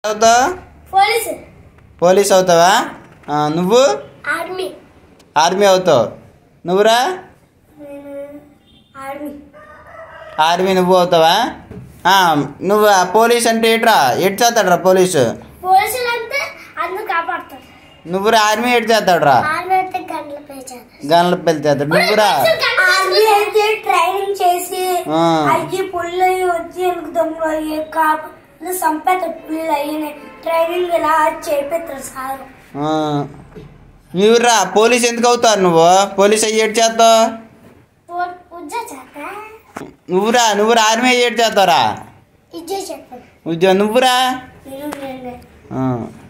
అవుతావు police police అవుతావా ఆ, నువ్వు ఆర్మీ ఆర్మీ అవుతావు నువ్వురా నేను ఆర్మీ ఆర్మీ నువ్వు అవుతావా ఆ, నువ్వు ఆ పోలీస్ అంటే ఏట్రా ఎటు చేస్తాడురా పోలీసు పోలీసులు అంటే అందరూ కాపాడుతారు నువ్వురా ఆర్మీ ఎటు చేస్తాడురా ఆర్మీ అయితే గంటల పేచారు గన్ల పెళ్లి చేస్తాడు నువ్వురా ఆర్మీ అయితే ట్రైనింగ్ చేసి ఆ. అయ్యి పుల్లు వచ్చి ఎందుకు దొంగలు అయ్యి కాపు సంపేత పుల్లు అయ్యి ట్రైనింగ్ ఇలా చేపిస్తారు సార్ ఆ. నువ్వురా పోలీస్ ఎందుకు అవుతావు నువ్వు పోలీస్ అయ్యి ఏడు చేస్తావు ఉజ్జా చేత నువ్వురా నువ్వురా ఆర్మీ అయ్యి ఏడు చేస్తావురా ఇజ్జే చెప్పండి ఉద్యోగం నువ్వురా నేను నేనే ఆ.